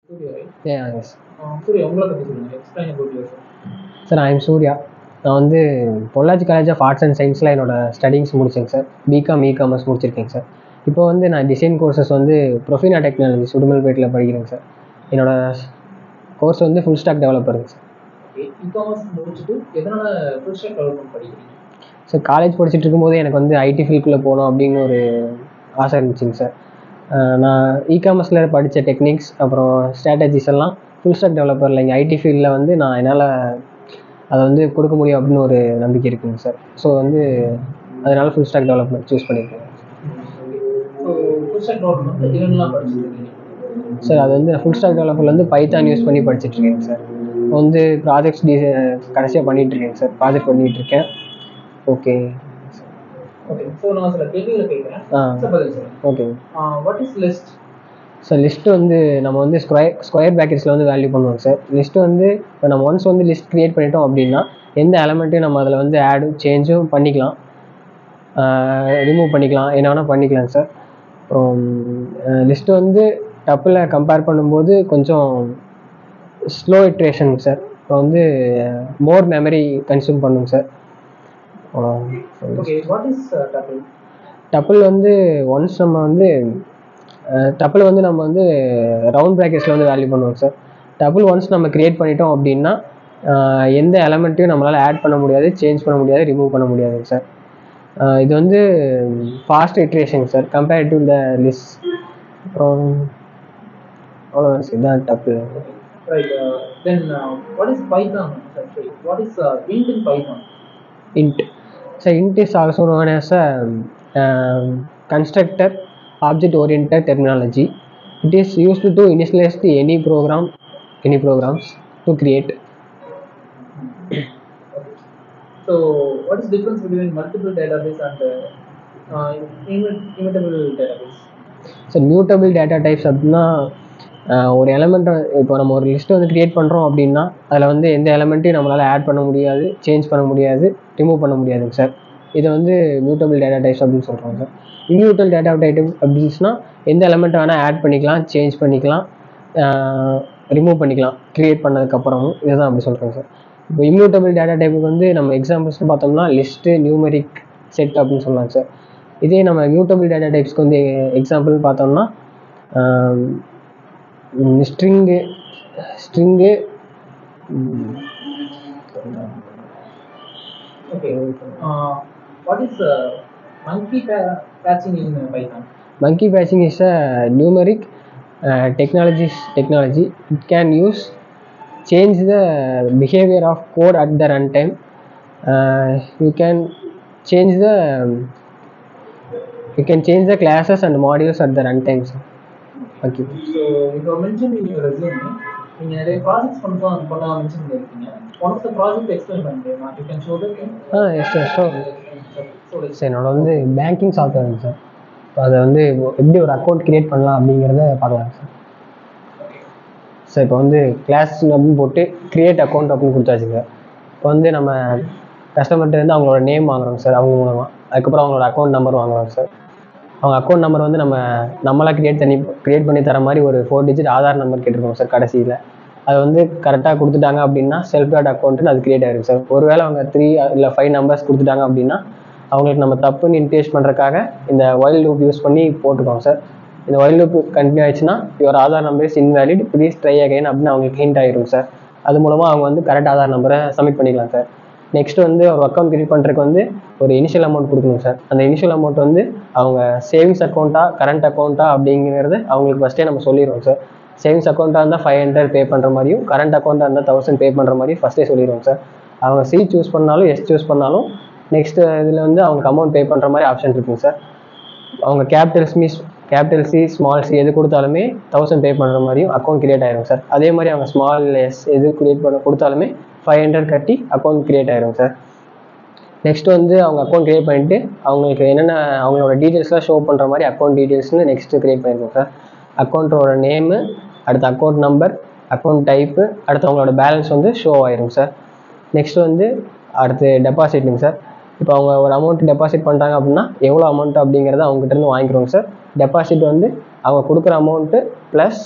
Surya right? ஏ yes ஆ, சூர்யா உங்களை பற்றி சொல்லுங்கள் explain about your sir I am Surya நான் வந்து Pollachi college of arts and சயின்ஸில் என்னோட ஸ்டடிங்ஸ் முடிச்சேங்க சார் பிகாம் இ காமர்ஸ் முடிச்சிருக்கேங்க சார் இப்போ வந்து நான் டிசைன் கோர்சஸ் வந்து ப்ரொஃபினா டெக்னாலஜி சுடுமல்பேட்டில் படிக்கிறேங்க சார் என்னோட கோர்ஸ் வந்து ஃபுல் ஸ்டாக் டெவலப்பருங்க சார் ஓகே இ காமர்ஸ் முடிச்சுட்டு எதனால் ஃபுல் ஸ்டாக் டெவலப்மெண்ட் படிக்கிறீங்க சார் காலேஜ் படிச்சுட்டு இருக்கும்போது எனக்கு வந்து ஐடி ஃபீல்டுக்குள்ளே போகணும் அப்படின்னு ஒரு ஆசை இருந்துச்சுங்க சார் அஹ் நான் இ காமர்ஸில் படித்த டெக்னிக்ஸ் அப்புறம் ஸ்ட்ராட்டஜிஸ் எல்லாம் ஃபுல் ஸ்டாக் டெவலப்பரில் இங்கே ஐடி ஃபீல்டில் வந்து நான் என்னால் அதை வந்து கொடுக்க முடியும் அப்படின்னு ஒரு நம்பிக்கை இருக்குங்க சார் ஸோ வந்து அதனால ஃபுல் ஸ்டாக் டெவலப்மெண்ட் சூஸ் பண்ணியிருக்கேன் ஸோ ஃபுல் ஸ்டாக் டெவலப்மெண்ட் என்னெல்லாம் படிச்சுட்டு இருக்கீங்க சார் அது வந்து ஃபுல் ஸ்டாக் டெவலப்பரில் வந்து பைத்தான் யூஸ் பண்ணி படிச்சுட்டு இருக்கேங்க சார் இப்போ வந்து ப்ராஜெக்ட்ஸ் டி கடைசியாக பண்ணிகிட்டு இருக்கேங்க சார் ப்ராஜெக்ட் பண்ணிகிட்டு இருக்கேன் ஓகே ஓகே ஸோ நான் சில கேள்விகளை கேட்குறேன் ஆ சார் பதில் சொல்லுங்கள் okay what is list sir list வந்து நம்ம வந்து ஸ்கொயர் ஸ்கொயர் பேக்கெட்ஸில் வந்து வேல்யூ பண்ணுவோம் சார் லிஸ்ட்டு வந்து இப்போ நம்ம ஒன்ஸ் வந்து லிஸ்ட் க்ரியேட் பண்ணிட்டோம் அப்படின்னா எந்த எலமெண்ட்டையும் நம்ம அதில் வந்து ஆடும் சேஞ்சும் பண்ணிக்கலாம் ரிமூவ் பண்ணிக்கலாம் என்ன வேணால் பண்ணிக்கலாங்க சார் அப்புறம் லிஸ்ட்டு வந்து டப்பில் கம்பேர் பண்ணும்போது கொஞ்சம் ஸ்லோ இட்ரேஷன் சார் இப்போ வந்து மோர் மெமரி கன்சியூம் பண்ணுங்க sir okay what is tuple tuple வந்து ஒன்ஸ் நம்ம வந்து டப்பிள் வந்து நம்ம வந்து ரவுண்ட் ப்ராக்கெட்ஸில் வந்து வேல்யூ பண்ணுவோம் சார் டபுள் ஒன்ஸ் நம்ம கிரியேட் பண்ணிட்டோம் அப்படின்னா அஹ், எந்த எலமெண்ட்டையும் நம்மளால் ஆட் பண்ண முடியாது சேஞ்ச் பண்ண முடியாது ரிமூவ் பண்ண முடியாதுங்க சார் அஹ், இது வந்து fast iteration sir compared to the list அப்புறம் அவ்வளோதான் சார் இதான் tuple right then what is Python sorry what is int in Python int so int is also known as a um, constructor object oriented terminology it is used to initialize the any program any programs to create So, what is difference between multiple database and uh, uh, immu- immutable database? So mutable data types அப்படின்னா ஆஹ், ஒரு எலமெண்ட்டை இப்போ நம்ம ஒரு லிஸ்ட்டை வந்து create பண்ணுறோம் அப்படின்னா அதில் வந்து எந்த எலமெண்ட்டையும் நம்மளால் ஆட் பண்ண முடியாது சேஞ்ச் பண்ண முடியாது ரிமூவ் பண்ண முடியாதுங்க சார் இதை வந்து மியூட்டபிள் டேட்டா டைப்ஸ் அப்படின்னு சொல்கிறோம் சார் இம்யூட்டல் டேட்டா டைப் அப்படின்னா எந்த எலமெண்ட்டை வேணால் ஆட் பண்ணிக்கலாம் சேஞ்ச் பண்ணிக்கலாம் ரிமூவ் பண்ணிக்கலாம் க்ரியேட் பண்ணதுக்கப்புறமும் இதுதான் அப்படி சொல்கிறேங்க சார் இப்போ இம்யூட்டபிள் டேட்டா டைப்புக்கு வந்து நம்ம எக்ஸாம்பிள்ஸ்னு பார்த்தோம்னா லிஸ்ட்டு நியூமெரிக் செட் அப்படின்னு சொல்லலாம் சார் இதே நம்ம மியூட்டபிள் டேட்டா டைப்ஸ்க்கு வந்து எக்ஸாம்பிள் பார்த்தோம்னா string string Okay. Uh, what is uh, monkey pa- patching in uh, Python? monkey patching is a numeric uh, technology technology it can use change the behavior of code at the runtime uh, you can change the um, you can change the classes and modules at the runtime sir. monkey So, you have mentioned in your resume, நீங்க நிறைய projects பண்ணலாம் பண்ண mention பண்ணிருக்கீங்க one of the project explain பண்ணுறேன் you can show that ஆ yes sir show sir என்னோட வந்து banking சாஃப்ட்வேருங்க sir இப்போ அதை வந்து எப்படி ஒரு அக்கௌண்ட் கிரியேட் பண்ணலாம் அப்படிங்கிறத பார்க்கலாம் சார் சார் இப்போ வந்து கிளாஸ் அப்படின்னு போட்டு கிரியேட் அக்கௌண்ட் அப்படின்னு கொடுத்தாச்சுங்க இப்போ வந்து நம்ம கஸ்டமர்கிட்ட இருந்து அவங்களோட நேம் வாங்குறோங்க சார் அவங்க மூலமாக அதுக்கப்புறம் அவங்களோட அக்கௌண்ட் நம்பர் வாங்குறோங்க சார் அவங்க அக்கௌண்ட் நம்பர் வந்து நம்ம நம்மளாக கிரியேட் பண்ணி கிரியேட் பண்ணி தர மாதிரி ஒரு ஃபோர் டிஜிட் ஆதார் நம்பர் கேட்டிருக்கோம் சார் கடைசியில் அது வந்து கரெக்டாக கொடுத்துட்டாங்க அப்படின்னா செல்ஃப் டாட் அக்கௌண்ட்டுன்னு அது கிரியேட் ஆயிருக்கு சார் ஒருவேளை அவங்க த்ரீ இல்லை ஃபைவ் நம்பர்ஸ் கொடுத்துட்டாங்க அப்படின்னா அவங்களுக்கு நம்ம தப்புன்னு இன்டேஷ் பண்ணுறதுக்காக இந்த ஒயில் லூப் யூஸ் பண்ணி போட்டுக்கோங்க சார் இந்த ஒயில் லூப் கண்டினியூ ஆயிடுச்சுன்னா your Aadhaar number is invalid please try again அப்படின்னு அவங்களுக்கு ஹிண்ட் ஆயிரும் சார் அது மூலமாக அவங்க வந்து கரெக்ட் ஆதார் நம்பரை சப்மிட் பண்ணிக்கலாம் சார் நெக்ஸ்ட் வந்து ஒரு அக்கௌண்ட் கிரியேட் பண்ணுறதுக்கு வந்து ஒரு இனிஷியல் அமௌண்ட் கொடுக்கணும் சார் அந்த இனிஷியல் அமௌண்ட் வந்து அவங்க சேவிங்ஸ் அக்கௌண்ட்டா கரண்ட் அக்கௌண்ட்டா அப்படிங்கிறது அவங்களுக்கு ஃபஸ்ட்டே நம்ம சொல்லிடுவோம் சார் சேவிங்ஸ் அக்கௌண்ட்டாக இருந்தால் ஃபைவ் ஹண்ட்ரட் பே பண்ணுற மாதிரியும் கரண்ட் அக்கௌண்ட்டாக இருந்தால் தௌசண்ட் பே பண்ணுற மாதிரியும் ஃபஸ்ட்டே சொல்லிடுவோம் சார் அவங்க சி சூஸ் பண்ணாலும் எஸ் சூஸ் பண்ணாலும் நெக்ஸ்ட் இதில் வந்து அவங்களுக்கு அமௌண்ட் பே பண்ணுற மாதிரி ஆப்ஷன் இருக்குங்க சார் அவங்க கேபிட்டல் ஸ்மீஸ் கேபிட்டல் சி ஸ்மால் சி எது கொடுத்தாலுமே தௌசண்ட் பே பண்ணுற மாதிரியும் அக்கௌண்ட் கிரியேட் ஆயிரும் சார் அதே மாதிரி அவங்க ஸ்மால் எஸ் எது கிரியேட் பண்ண கொடுத்தாலுமே ஃபைவ் ஹண்ட்ரட் கட்டி அக்கௌண்ட் கிரியேட் ஆயிரும் சார் நெக்ஸ்ட் வந்து அவங்க அக்கௌண்ட் கிரியேட் பண்ணிட்டு அவங்களுக்கு என்னென்ன அவங்களோட டீட்டெயில்ஸ்லாம் ஷோ பண்ணுற மாதிரி அக்கௌண்ட் டீட்டெயில்ஸ்னு நெக்ஸ்ட் கிரியேட் பண்ணிருக்கோம் சார் அக்கௌண்ட்டோட நேமு அடுத்து அக்கௌண்ட் நம்பர் அக்கௌண்ட் டைப்பு அடுத்து அவங்களோட பேலன்ஸ் வந்து ஷோ ஆயிரும் சார் நெக்ஸ்ட் வந்து அடுத்து டெபாசிட்டுங்க சார் இப்போ அவங்க ஒரு அமௌண்ட் டெபாசிட் பண்ணுறாங்க அப்படின்னா எவ்வளோ அமௌண்ட் அப்படிங்கிறத அவங்ககிட்ட இருந்து வாங்கிக்கிறோங்க சார் டெபாசிட் வந்து அவங்க கொடுக்குற அமௌண்ட்டு ப்ளஸ்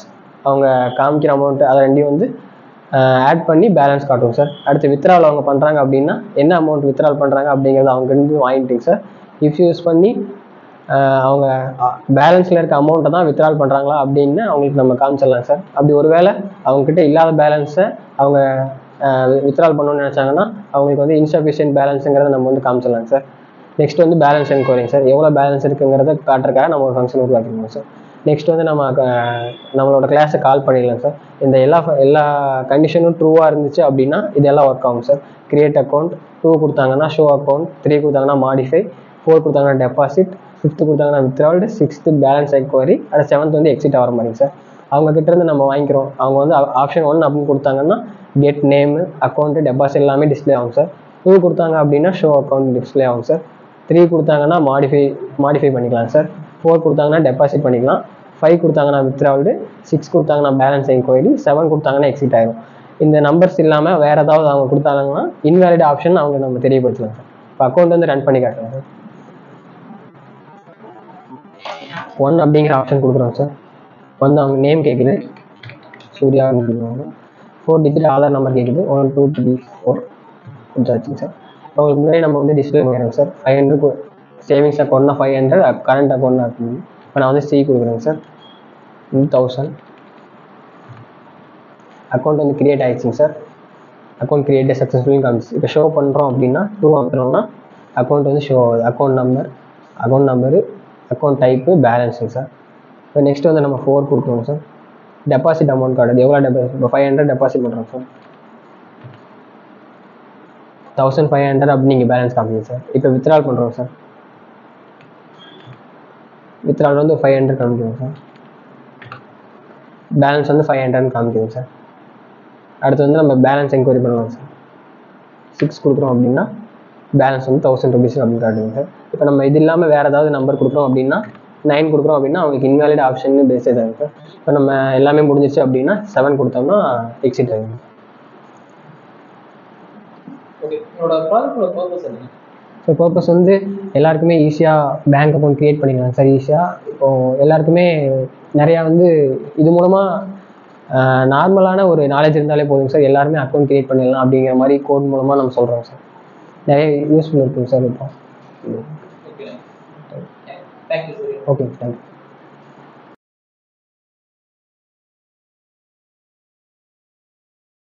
அவங்க காமிக்கிற அமௌண்ட் அதை ரெண்டையும் வந்து ஆட் பண்ணி பேலன்ஸ் காட்டுவோம் சார் அடுத்து வித்ரால் அவங்க பண்ணுறாங்க அப்படின்னா என்ன அமௌண்ட் வித்ரால் பண்ணுறாங்க அப்படிங்கிறத அவங்க இருந்து வாங்கிட்டீங்க சார் இஃப் யூஸ் பண்ணி ஆஹ் அவங்க பேலன்ஸில் இருக்க அமௌண்ட்டை தான் வித்ரால் பண்ணுறாங்களா அப்படின்னு அவங்களுக்கு நம்ம காமிச்சிடலாம் சார் அப்படி ஒருவேளை அவங்கக்கிட்ட இல்லாத பேலன்ஸை அவங்க வித்ரால் பண்ணணும்னு நினச்சாங்கன்னா அவங்களுக்கு வந்து இன்சஃபிஷியன்ட் பேலன்ஸுங்கிறத நம்ம வந்து காமிச்சிடலாம் சார் நெக்ஸ்ட் வந்து பேலன்ஸ் என்கொயரிங் சார் எவ்வளோ பேலன்ஸ் இருக்குங்கிறத காட்டுறதுக்காக நம்ம ஒரு ஃபங்க்ஷன் உருவாக்கிருக்கோம் சார் நெக்ஸ்ட் வந்து நம்ம அஹ், நம்மளோட கிளாஸை கால் பண்ணிடலாம் சார் இந்த எல்லா ஃப- எல்லா கண்டிஷனும் ட்ரூவாக இருந்துச்சு அப்படின்னா இதெல்லாம் ஒர்க் ஆகும் சார் கிரியேட் அக்கௌண்ட் டூ கொடுத்தாங்கன்னா ஷோ அக்கௌண்ட் த்ரீ கொடுத்தாங்கன்னா மாடிஃபை ஃபோர் கொடுத்தாங்கன்னா டெபாசிட் ஃபிஃப்த்து கொடுத்தாங்கன்னா வித்ரால்டு சிக்ஸ்த்து பேலன்ஸ் என்கொயரி அடுத்த செவன்த் வந்து எக்ஸிட் ஆகிற மாதிரி சார் அவங்க கிட்ட இருந்து நம்ம வாங்கிக்கிறோம் அவங்க வந்து ஆப்ஷன் ஒன் அப்படின்னு கொடுத்தாங்கன்னா கெட் நேமு அக்கௌண்ட்டு டெபாசிட் எல்லாமே டிஸ்ப்ளே ஆகும் சார் டூ கொடுத்தாங்க அப்படின்னா ஷோ அக்கௌண்ட் டிஸ்ப்ளே ஆகும் சார் த்ரீ கொடுத்தாங்கன்னா மாடிஃபை மாடிஃபை பண்ணிக்கலாம் சார் ஃபோர் கொடுத்தாங்கன்னா டெபாசிட் பண்ணிக்கலாம் ஃபைவ் கொடுத்தாங்கன்னா வித்ரால்டு சிக்ஸ் கொடுத்தாங்கன்னா பேலன்ஸ் என்கொயரி செவன் கொடுத்தாங்கன்னா எக்ஸிட் ஆயிரும் இந்த நம்பர்ஸ் இல்லாமல் வேறு ஏதாவது அவங்க கொடுத்தாங்கன்னா இன்வேலிட் ஆப்ஷன் அவங்க நம்ம தெரியப்படுத்தலாம் சார் இப்போ அக்கௌண்ட் வந்து ரன் பண்ணி காட்டுறோம் சார் ஒன் அப்படிங்கிற ஆப்ஷன் கொடுக்குறோம் சார் வந்து அவங்க நேம் கேட்குது சூர்யா கொடுக்குறாங்க ஃபோர் டிஜிட் ஆதார் நம்பர் கேட்குது ஒன் டூ த்ரீ ஃபோர் கொடுத்தாச்சுங்க சார் அவங்களுக்கு முன்னாடி நம்ம வந்து டிஸ்பிளே பண்ணிடுறோம் சார் ஃபைவ் ஹண்ட்ரட் சேவிங்ஸ் அக்கௌண்ட்னா ஃபைவ் ஹண்ட்ரட் கரண்ட் அக்கௌண்ட்னா இருக்குது இப்போ நான் வந்து சி கொடுக்குறேங்க சார் தௌசண்ட் அக்கௌண்ட் வந்து கிரியேட் ஆயிடுச்சுங்க சார் அக்கௌண்ட் கிரியேட் சக்ஸஸ்ஃபுல்லி காமிச்சு இப்போ ஷோ பண்ணுறோம் அப்படின்னா டூ வந்துட்டோம்னா அக்கௌண்ட் வந்து ஷோ ஆகுது account number account number account type பேலன்ஸுங்க சார் இப்போ நெக்ஸ்ட் வந்து நம்ம ஃபோர் கொடுக்குறோம் சார் டெபாசிட் அமௌண்ட் கார்டு எவ்வளோ டெபாசிட் இப்போ ஃபைவ் ஹண்ட்ரட் டெபாசிட் பண்ணுறோம் சார் தௌசண்ட் ஃபைவ் ஹண்ட்ரட் அப்படி நீங்கள் பேலன்ஸ் காமிங்க சார் இப்போ வித்ட்ரால் பண்ணுறோம் சார் வித்ட்ரால் வந்து ஃபைவ் ஹண்ட்ரட் காமிக்கிறோம் சார் பேலன்ஸ் வந்து ஃபைவ் ஹண்ட்ரட்னு காமிக்கிறோம் சார் அடுத்து வந்து நம்ம பேலன்ஸ் என்கொயரி பண்ணலாம் சார் சிக்ஸ் கொடுக்குறோம் அப்படின்னா பேலன்ஸ் வந்து தௌசண்ட் ருபீஸ் அப்படின்னு காட்டுங்க சார் இப்போ நம்ம இது இல்லாமல் வேறு ஏதாவது நம்பர் கொடுக்குறோம் அப்படின்னா நைன் கொடுக்குறோம் அப்படின்னா அவங்களுக்கு இன்வாலிட் ஆப்ஷன் பேஸ் ஆகும் சார் இப்போ நம்ம எல்லாமே முடிஞ்சிச்சு அப்படின்னா செவன் கொடுத்தோம்னா எக்ஸிட் ஆகும் ஓகே என்னோட ப்ராஜெக்டோட பர்பஸ் என்ன ஸோ பர்பஸ் வந்து எல்லாருக்குமே ஈஸியாக பேங்க் அக்கௌண்ட் க்ரியேட் பண்ணிக்கலாம் சார் ஈஸியாக இப்போது எல்லாருக்குமே நிறையா வந்து இது மூலமாக நார்மலான ஒரு நாலேஜ் இருந்தாலே போதும் சார் எல்லாருமே அக்கௌண்ட் க்ரியேட் பண்ணிடலாம் அப்படிங்கிற மாதிரி கோட் மூலமாக நம்ம சொல்கிறோம் சார் நிறைய யூஸ்ஃபுல் இருக்கும் சார் இப்போ okay thank you sir okay thank you